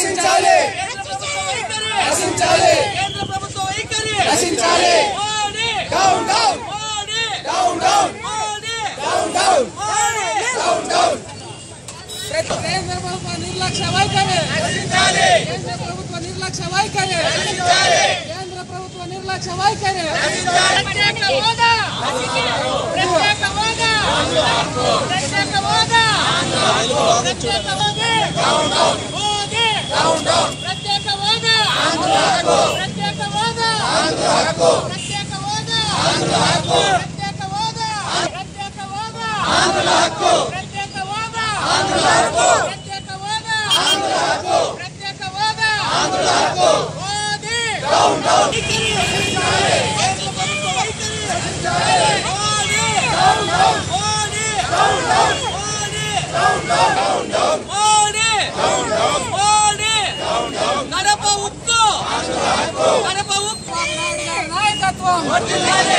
నశించాలి నశించాలి కేంద్ర ప్రభుత్వ వైఖరి నశించాలి Modi down down Modi down down Modi down down Modi down down కేంద్ర ప్రభుత్వ నిర్లక్ష్య వైఖరి నశించాలి కేంద్ర ప్రభుత్వ నిర్లక్ష్య వైఖరి నశించాలి కేంద్ర ప్రభుత్వ నిర్లక్ష్య వైఖరి నశించాలి ప్రత్యేక హోదా ప్రత్యేక హోదా ప్రత్యేక హోదా ప్రత్యేక హోదా మోదీ డౌన్ డౌన్ ప్రత్యేక హోదా ప్రత్యేక హోదా హక్కు ప్రత్యేక హోదా హక్కు ప్రత్యేక హోదా ప్రత్యేక హోదా హక్కు ప్రత్యేక హోదా హక్కు ప్రత్యేక హోదా హక్కు ప్రత్యేక హోదా హక్కు మోదీ డౌన్ డౌన్ కేంద్ర ప్రభుత్వ వైఖరి Modi down down Modi down down Modi down down down Modi down down Modi down down Kadapa ఉక్కు కడప ఉక్కు నాయకత్వం వర్ధిల్లాలి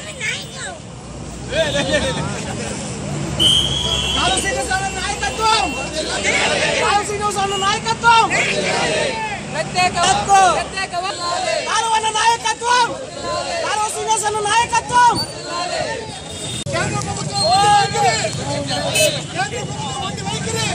కాలు శ్రీనివాసరావు నాయకత్వం కాలు శ్రీనివాసరావు నాయకత్వం ప్రత్యేక హక్కు ప్రత్యేక కాలువన్న నాయకత్వం కాలువ శ్రీనివాసరావు నాయకత్వం కేంద్ర ప్రభుత్వం వైఖరి. కేంద్ర ప్రభుత్వం వైఖరి.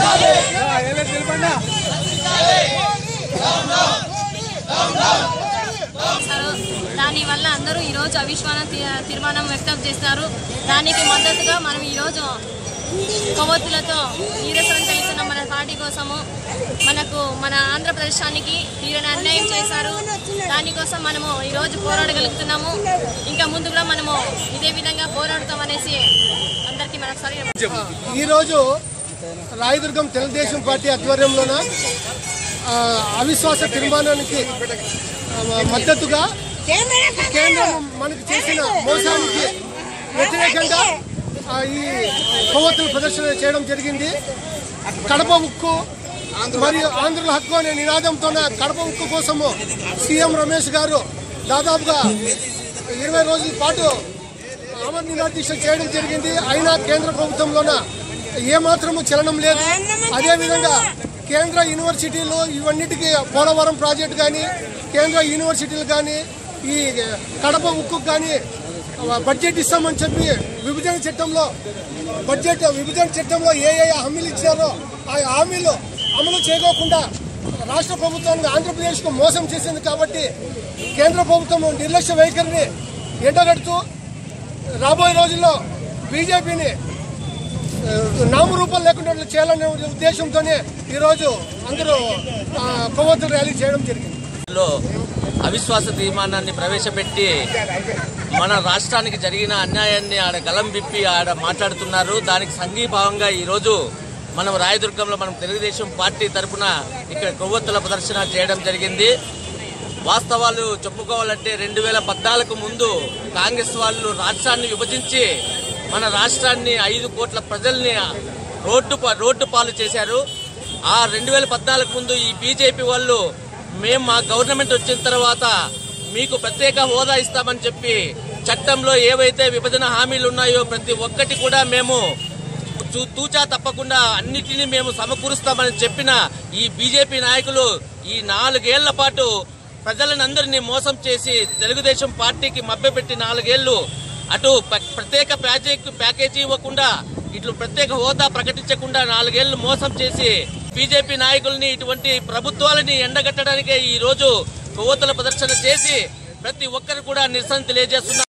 చేశారు దానివల్ల అందరూ ఈరోజు అవిశ్వాస తీ- తీర్మానం వ్యక్తం చేస్తారు దానికి మద్దతుగా మనం ఈరోజు కొవ్వొత్తులతో నీరసనం తెలుస్తున్న మన పార్టీ కోసము మనకు మన ఆంధ్రప్రదేశానికి తీరని అన్యాయం చేశారు దానికోసం మనము ఈరోజు పోరాడగలుగుతున్నాము ఇంకా ముందు కూడా మనము ఇదే విధంగా పోరాడుతాం అనేసి అందరికీ మనఒకసారి ఈరోజు రాయదుర్గం తెలుగుదేశం పార్టీ ఆధ్వర్యంలోన ఆ, అవిశ్వాస తీర్మానానికి ఆ, మద్దతుగా కేంద్రం మనకు చేసిన మోసానికి వ్యతిరేకంగా ఆ, ఈ కొవ్వొత్తుల ప్రదర్శన చేయడం జరిగింది కడప ఉక్కు మరియు ఆంధ్రుల హక్కు అనే నినాదంతో కడప ఉక్కు కోసము సీఎం రమేష్ గారు దాదాపుగా ఇరవై రోజుల పాటు అమర్ నిరాదీక్ష చేయడం జరిగింది అయినా కేంద్ర ప్రభుత్వంలోన ఏమాత్రము చలనం లేదు అదేవిధంగా కేంద్ర యూనివర్సిటీలు ఇవన్నిటికీ పోలవరం ప్రాజెక్టు కానీ కేంద్ర యూనివర్సిటీలు కానీ ఈ కడప ఉక్కు కానీ బడ్జెట్ ఇస్తామని చెప్పి విభజన చట్టంలో బడ్జెట్ విభజన చట్టంలో ఏ ఏ హామీలు ఇచ్చారో ఆ హామీలు అమలు చేయకోకుండా రాష్ట్ర ప్రభుత్వానికి ఆంధ్రప్రదేశ్కు మోసం చేసింది కాబట్టి కేంద్ర ప్రభుత్వం నిర్లక్ష్య వైఖరిని ఎండగడుతూ రాబోయే రోజుల్లో బీజేపీని నామరూపాలు లేకుండా చేయాలనే ఉద్దేశంతోనే ఈరోజు అందరూ ఆ, కొవ్వొత్తుల ర్యాలీ చేయడం జరిగింది లో అవిశ్వాస తీర్మానాన్ని ప్రవేశపెట్టి మన రాష్ట్రానికి జరిగిన అన్యాయాన్ని ఆడ గలం విప్పి ఆడ మాట్లాడుతున్నారు దానికి సంఘీభావంగా ఈరోజు మనం రాయదుర్గంలో మనం తెలుగుదేశం పార్టీ తరఫున ఇక్కడ కొవ్వొత్తుల ప్రదర్శన చేయడం జరిగింది వాస్తవాలు చెప్పుకోవాలంటే రెండు వేల పద్నాలుగు ముందు కాంగ్రెస్ వాళ్ళు రాష్ట్రాన్ని విభజించి మన రాష్ట్రాన్ని ఐదు కోట్ల ప్రజల్ని రోడ్డు పా- రోడ్డు పాలు చేశారు ఆ రెండు వేల పద్నాలుగు ముందు ఈ బీజేపీ వాళ్ళు మేము మా గవర్నమెంట్ వచ్చిన తర్వాత మీకు ప్రత్యేక హోదా ఇస్తామని చెప్పి చట్టంలో ఏవైతే విభజన హామీలు ఉన్నాయో ప్రతి ఒక్కటి కూడా మేము చూ- తూచా తప్పకుండా అన్నిటినీ మేము సమకూరుస్తామని చెప్పిన ఈ బీజేపీ నాయకులు ఈ నాలుగేళ్ల పాటు ప్రజలనందరినీ మోసం చేసి తెలుగుదేశం పార్టీకి మభ్యపెట్టి నాలుగేళ్లు అటు ప- ప్రత్యేక ప్యాకేజీ ప్యాకేజీ ఇవ్వకుండా ఇట్లు ప్రత్యేక హోదా ప్రకటించకుండా నాలుగేళ్లు మోసం చేసి బీజేపీ నాయకుల్ని ఇటువంటి ప్రభుత్వాలని ఎండగట్టడానికే ఈ రోజు కొవ్వొత్తుల ప్రదర్శన చేసి ప్రతి ఒక్కరు కూడా నిరసన తెలియజేస్తున్నారు